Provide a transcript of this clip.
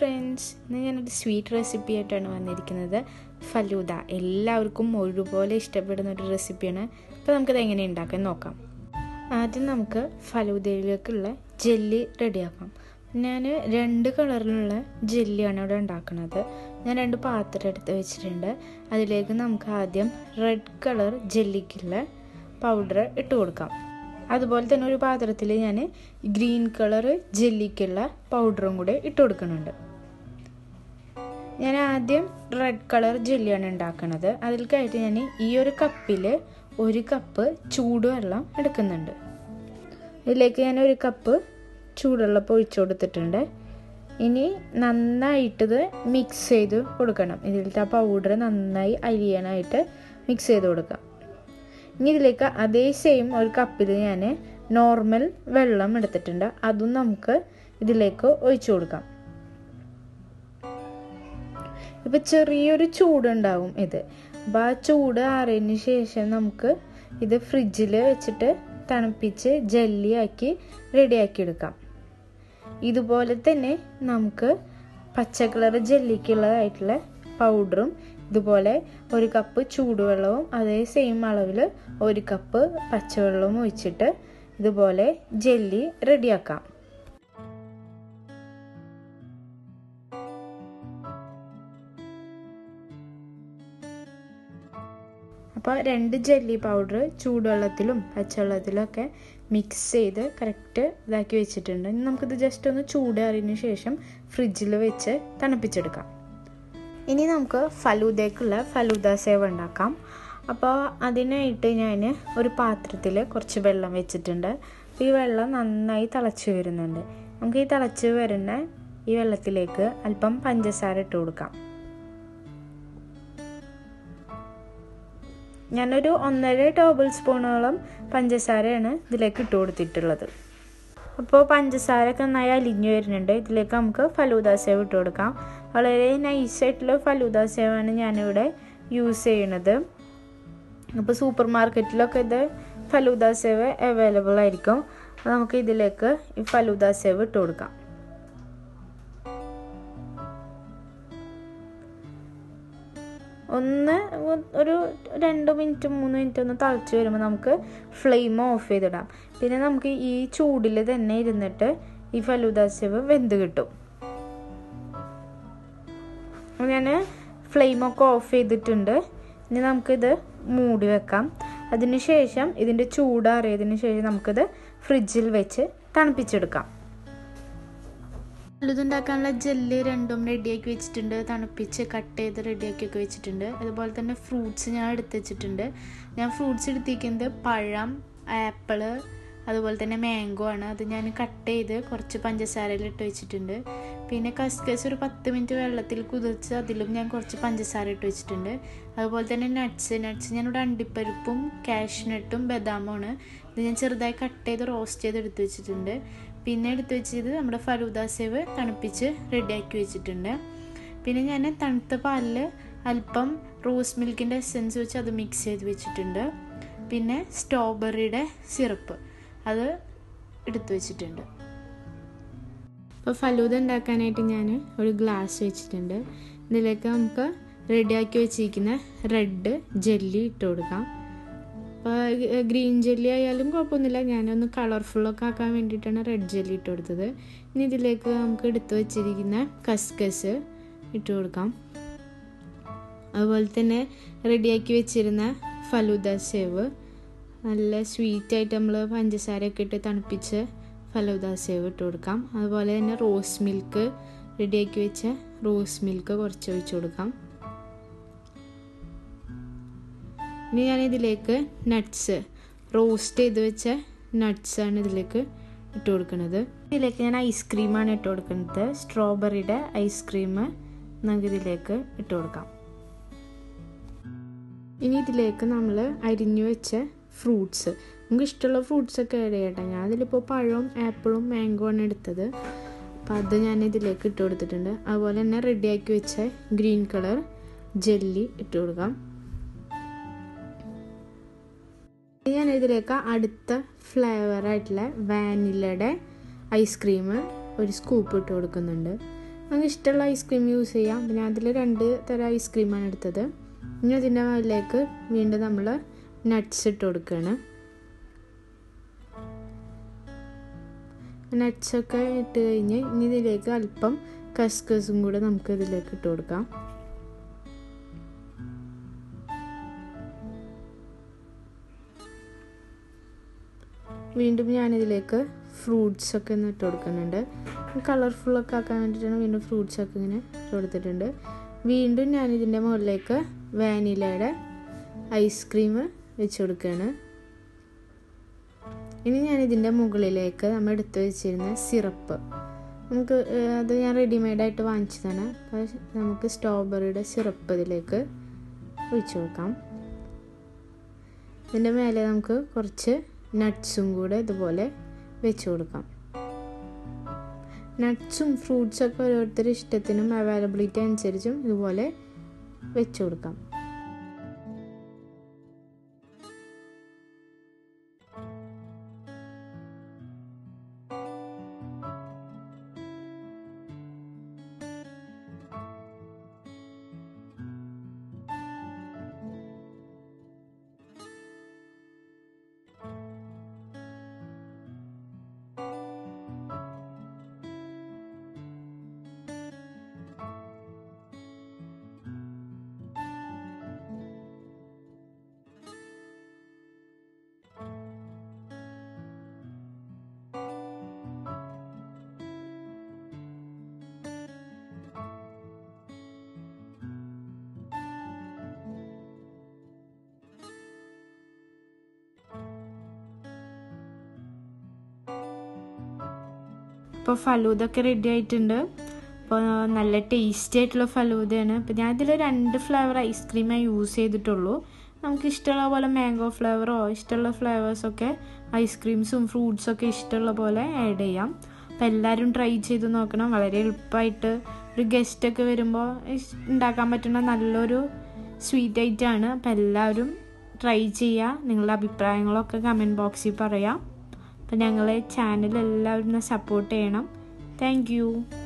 friends ഇന്ന് ഞാനൊരു sweet recipe ആയിട്ടാണ് വന്നിരിക്കുന്നത് ഫലൂദ എല്ലാവർക്കും ഒരുപോലെ ഇഷ്ടപ്പെടുന്ന ഒരു റെസിപ്പിയാണ് അപ്പോൾ നമുക്കത് എങ്ങനെ ഉണ്ടാക്കാൻ നോക്കാം ആദ്യം നമുക്ക് ഫലൂദയിലേക്കുള്ള ജെല്ലി റെഡിയാക്കാം ഞാൻ രണ്ട് കളറിലുള്ള ജെല്ലിയാണ് ഇവിടെ ഉണ്ടാക്കുന്നത് ഞാൻ രണ്ട് പാത്രം എടുത്ത് വെച്ചിട്ടുണ്ട് അതിലേക്ക് നമുക്ക് ആദ്യം റെഡ് കളർ ജെല്ലിക്കുള്ള പൗഡർ ഇട്ട് കൊടുക്കാം അതുപോലെ തന്നെ ഒരു പാത്രത്തിൽ ഞാൻ ഗ്രീൻ കളർ ജെല്ലിക്കുള്ള പൗഡറും കൂടെ ഇട്ട് കൊടുക്കുന്നുണ്ട് ഞാൻ ആദ്യം റെഡ് കളർ ജെല്ലിയാണ് ഉണ്ടാക്കുന്നത് അതിലേക്കായിട്ട് ഞാൻ ഈ ഒരു കപ്പിൽ ഒരു കപ്പ് ചൂടുവെള്ളം എടുക്കുന്നുണ്ട് ഇതിലേക്ക് ഞാൻ ഒരു കപ്പ് ചൂടുവെള്ളം ഒഴിച്ചു കൊടുത്തിട്ടുണ്ട് ഇനി നന്നായിട്ടിത് മിക്സ് ചെയ്ത് കൊടുക്കണം ഇതിലത്തെ ആ പൗഡർ നന്നായി അരിയാനായിട്ട് മിക്സ് ചെയ്ത് കൊടുക്കാം ഇനി ഇതിലേക്ക് അതേ സെയിം ഒരു കപ്പിൽ ഞാൻ നോർമൽ വെള്ളം എടുത്തിട്ടുണ്ട് അതും നമുക്ക് ഇതിലേക്ക് ഒഴിച്ചു കൊടുക്കാം ഇപ്പം ചെറിയൊരു ചൂടുണ്ടാവും ഇത് അപ്പോൾ ആ ചൂട് ആറിയതിന് ശേഷം നമുക്ക് ഇത് ഫ്രിഡ്ജിൽ വെച്ചിട്ട് തണുപ്പിച്ച് ജെല്ലിയാക്കി റെഡിയാക്കി എടുക്കാം ഇതുപോലെ തന്നെ നമുക്ക് പച്ച കളർ ജെല്ലിക്കുള്ളതായിട്ടുള്ള പൗഡറും ഇതുപോലെ ഒരു കപ്പ് ചൂടുവെള്ളവും അതേ സെയിം അളവിൽ ഒരു കപ്പ് പച്ചവെള്ളവും ഒഴിച്ചിട്ട് ഇതുപോലെ ജെല്ലി റെഡിയാക്കാം അപ്പോൾ രണ്ട് ജെല്ലി പൗഡർ ചൂടുവെള്ളത്തിലും പച്ചവെള്ളത്തിലും ഒക്കെ മിക്സ് ചെയ്ത് കറക്റ്റ് ഇതാക്കി വെച്ചിട്ടുണ്ട് ഇനി നമുക്കിത് ജസ്റ്റ് ഒന്ന് ചൂടാറിയതിന് ശേഷം ഫ്രിഡ്ജിൽ വെച്ച് തണുപ്പിച്ചെടുക്കാം ഇനി നമുക്ക് ഫലൂദയ്ക്കുള്ള ഫലൂദ സേവ് ഉണ്ടാക്കാം അപ്പോൾ അതിനായിട്ട് ഞാൻ ഒരു പാത്രത്തിൽ കുറച്ച് വെള്ളം വെച്ചിട്ടുണ്ട് ഈ വെള്ളം നന്നായി തിളച്ച് വരുന്നുണ്ട് നമുക്ക് ഈ തിളച്ച് വരുന്ന ഈ വെള്ളത്തിലേക്ക് അല്പം പഞ്ചസാര ഇട്ട് കൊടുക്കാം ഞാനൊരു ഒന്നര ടേബിൾ സ്പൂണോളം പഞ്ചസാരയാണ് ഇതിലേക്ക് ഇട്ട് കൊടുത്തിട്ടുള്ളത് അപ്പോൾ പഞ്ചസാരയൊക്കെ നന്നായി അലിഞ്ഞു വരുന്നുണ്ട് ഇതിലേക്ക് നമുക്ക് ഫലൂദ സേവ് ഇട്ട് കൊടുക്കാം വളരെ നൈസായിട്ടുള്ള ഫലൂദ സേവാണ് ഞാനിവിടെ യൂസ് ചെയ്യണത് അപ്പോൾ സൂപ്പർ മാർക്കറ്റിലൊക്കെ ഇത് ഫലൂദ സേവ് അവൈലബിൾ ആയിരിക്കും നമുക്ക് ഇതിലേക്ക് ഈ ഫലൂദ സേവ് ഇട്ട് കൊടുക്കാം ഒന്ന് ഒരു രണ്ട് മിനിറ്റ് മൂന്ന് മിനിറ്റ് ഒന്ന് തിളച്ച് വരുമ്പോൾ നമുക്ക് ഫ്ലെയിം ഓഫ് ചെയ്തിടാം പിന്നെ നമുക്ക് ഈ ചൂടിൽ തന്നെ ഇരുന്നിട്ട് ഈ ഫലൂദ സേവ് വെന്ത് കിട്ടും ഞാൻ ഫ്ലെയിമൊക്കെ ഓഫ് ചെയ്തിട്ടുണ്ട് ഇനി നമുക്കിത് മൂടി വെക്കാം അതിനുശേഷം ഇതിൻ്റെ ചൂടാറിയതിന് ശേഷം നമുക്കിത് ഫ്രിഡ്ജിൽ വെച്ച് തണുപ്പിച്ചെടുക്കാം ഉണ്ടാക്കാനുള്ള ജെല്ല് രണ്ടും റെഡിയാക്കി വെച്ചിട്ടുണ്ട് തണുപ്പിച്ച് കട്ട് ചെയ്ത് റെഡിയാക്കിയൊക്കെ വെച്ചിട്ടുണ്ട് അതുപോലെ തന്നെ ഫ്രൂട്ട്സ് ഞാൻ എടുത്ത് വെച്ചിട്ടുണ്ട് ഞാൻ ഫ്രൂട്ട്സ് എടുത്തിരിക്കുന്നത് പഴം ആപ്പിള് അതുപോലെ തന്നെ മാംഗോ ആണ് അത് ഞാൻ കട്ട് ചെയ്ത് കുറച്ച് പഞ്ചസാരയിൽ ഇട്ട് വെച്ചിട്ടുണ്ട് പിന്നെ കസ്കസ് ഒരു പത്ത് മിനിറ്റ് വെള്ളത്തിൽ കുതിർച്ച് അതിലും ഞാൻ കുറച്ച് പഞ്ചസാര ഇട്ട് വെച്ചിട്ടുണ്ട് അതുപോലെ തന്നെ നട്ട്സ് നട്ട്സ് ഞാനിവിടെ അണ്ടിപ്പരിപ്പും കാഷ്നട്ടും ബദാമുമാണ് ഇത് ഞാൻ ചെറുതായി കട്ട് ചെയ്ത് റോസ്റ്റ് ചെയ്ത് എടുത്ത് വെച്ചിട്ടുണ്ട് പിന്നെ എടുത്ത് വെച്ചത് നമ്മുടെ ഫലൂദ സേവ് തണുപ്പിച്ച് റെഡിയാക്കി വെച്ചിട്ടുണ്ട് പിന്നെ ഞാൻ തണുത്ത പാലിൽ അല്പം റോസ് മിൽക്കിൻ്റെ എസെൻസ് വെച്ച് അത് മിക്സ് ചെയ്ത് വെച്ചിട്ടുണ്ട് പിന്നെ സ്ട്രോബെറിയുടെ സിറപ്പ് അത് എടുത്തു വെച്ചിട്ടുണ്ട് അപ്പോൾ ഫലൂദ ഉണ്ടാക്കാനായിട്ട് ഞാൻ ഒരു ഗ്ലാസ് വെച്ചിട്ടുണ്ട് ഇതിലേക്ക് നമുക്ക് റെഡിയാക്കി വെച്ചിരിക്കുന്ന റെഡ് ജെല്ലി ഇട്ട് കൊടുക്കാം അപ്പോൾ ഗ്രീൻ ജെല്ലി ആയാലും കുഴപ്പമൊന്നുമില്ല ഞാനൊന്ന് കളർഫുള്ളൊക്കെ ആക്കാൻ വേണ്ടിയിട്ടാണ് റെഡ് ജെല്ലി ഇട്ട് കൊടുത്തത് ഇനി ഇതിലേക്ക് നമുക്ക് എടുത്തു വച്ചിരിക്കുന്ന കസ്കസ് ഇട്ട് കൊടുക്കാം അതുപോലെ തന്നെ റെഡിയാക്കി വെച്ചിരുന്ന ഫലൂദ സേവ് നല്ല സ്വീറ്റായിട്ട് നമ്മൾ പഞ്ചസാരയൊക്കെ ഇട്ട് തണുപ്പിച്ച് ഫലൂദ സേവ് ഇട്ട് കൊടുക്കാം അതുപോലെ തന്നെ റോസ് മിൽക്ക് റെഡിയാക്കി വെച്ച റോസ് മിൽക്ക് കുറച്ച് ഒഴിച്ചു കൊടുക്കാം ഇനി ഞാൻ ഇതിലേക്ക് നട്ട്സ് റോസ്റ്റ് ചെയ്ത് വെച്ച നട്ട്സാണ് ഇതിലേക്ക് ഇട്ട് കൊടുക്കുന്നത് ഇതിലേക്ക് ഞാൻ ഐസ്ക്രീമാണ് ഇട്ട് കൊടുക്കുന്നത് സ്ട്രോബെറിയുടെ ഐസ്ക്രീം നമുക്ക് ഇതിലേക്ക് ഇട്ട് കൊടുക്കാം ഇനി ഇതിലേക്ക് നമ്മൾ അരിഞ്ഞു വെച്ച ഫ്രൂട്ട്സ് നമുക്ക് ഇഷ്ടമുള്ള ഫ്രൂട്ട്സ് ഒക്കെ ആഡ് ചെയ്യട്ടെ ഞാൻ അതിലിപ്പോൾ പഴവും ആപ്പിളും മാംഗോ ആണ് എടുത്തത് അപ്പം അത് ഞാൻ ഇതിലേക്ക് ഇട്ട് കൊടുത്തിട്ടുണ്ട് അതുപോലെ തന്നെ റെഡിയാക്കി വെച്ച ഗ്രീൻ കളർ ജെല്ലി ഇട്ട് കൊടുക്കാം ഞാൻ ഇതിലേക്ക് അടുത്ത ഫ്ലേവർ ആയിട്ടുള്ള വാനിലയുടെ ഐസ്ക്രീം ഒരു സ്കൂപ്പ് ഇട്ട് കൊടുക്കുന്നുണ്ട് നമുക്ക് ഇഷ്ടമുള്ള ഐസ്ക്രീം യൂസ് ചെയ്യാം പിന്നെ അതിൽ രണ്ട് തരം ഐസ്ക്രീമാണ് എടുത്തത് ഇനി അതിൻ്റെ മുകളിലേക്ക് വീണ്ടും നമ്മൾ നട്ട്സ് ഇട്ട് കൊടുക്കുകയാണ് നട്ട്സൊക്കെ ഇട്ട് കഴിഞ്ഞ് ഇനി ഇതിലേക്ക് അല്പം കസ്കസും കൂടെ നമുക്ക് ഇതിലേക്ക് ഇട്ട് കൊടുക്കാം വീണ്ടും ഞാനിതിലേക്ക് ഫ്രൂട്ട്സ് ഒക്കെ ഒന്ന് ഇട്ട് കൊടുക്കുന്നുണ്ട് കളർഫുള്ളൊക്കെ ആക്കാൻ വേണ്ടിയിട്ടാണ് വീണ്ടും ഫ്രൂട്ട്സ് ഒക്കെ ഇങ്ങനെ ഇട്ട് കൊടുത്തിട്ടുണ്ട് വീണ്ടും ഞാനിതിൻ്റെ മുകളിലേക്ക് വാനിലയുടെ ഐസ്ക്രീം വെച്ച് കൊടുക്കുകയാണ് ഇനി ഞാൻ ഇതിൻ്റെ മുകളിലേക്ക് നമ്മൾ എടുത്തു വെച്ചിരുന്ന സിറപ്പ് നമുക്ക് അത് ഞാൻ റെഡിമെയ്ഡായിട്ട് വാങ്ങിച്ചതാണ് അപ്പോൾ നമുക്ക് സ്ട്രോബെറിയുടെ സിറപ്പ് ഇതിലേക്ക് ഒഴിച്ചു കൊടുക്കാം ഇതിൻ്റെ മേലെ നമുക്ക് കുറച്ച് നട്ട്സും കൂടെ ഇതുപോലെ വെച്ച് കൊടുക്കാം നട്ട്സും ഫ്രൂട്ട്സൊക്കെ ഓരോരുത്തരുടെ ഇഷ്ടത്തിനും അവൈലബിലിറ്റി അനുസരിച്ചും ഇതുപോലെ വെച്ച് കൊടുക്കാം ഇപ്പോൾ ഫലൂദൊക്കെ റെഡി ആയിട്ടുണ്ട് അപ്പോൾ നല്ല ടേസ്റ്റി ആയിട്ടുള്ള ഫലൂദയാണ് അപ്പോൾ ഞാൻ ഇതിൽ രണ്ട് ഫ്ലേവർ ഐസ്ക്രീമേ യൂസ് ചെയ്തിട്ടുള്ളൂ നമുക്ക് ഇഷ്ടമുള്ള പോലെ മാംഗോ ഫ്ലേവറോ ഇഷ്ടമുള്ള ഫ്ലേവേഴ്സൊക്കെ ഐസ്ക്രീംസും ഫ്രൂട്ട്സൊക്കെ ഇഷ്ടമുള്ള പോലെ ആഡ് ചെയ്യാം അപ്പോൾ എല്ലാവരും ട്രൈ ചെയ്ത് നോക്കണം വളരെ എളുപ്പമായിട്ട് ഒരു ഗസ്റ്റൊക്കെ വരുമ്പോൾ ഉണ്ടാക്കാൻ പറ്റുന്ന നല്ലൊരു സ്വീറ്റ് ഐറ്റമാണ് അപ്പോൾ എല്ലാവരും ട്രൈ ചെയ്യുക നിങ്ങളുടെ അഭിപ്രായങ്ങളൊക്കെ കമൻറ്റ് ബോക്സിൽ പറയാം അപ്പോൾ ഞങ്ങളെ ചാനൽ എല്ലാവരും സപ്പോർട്ട് ചെയ്യണം താങ്ക്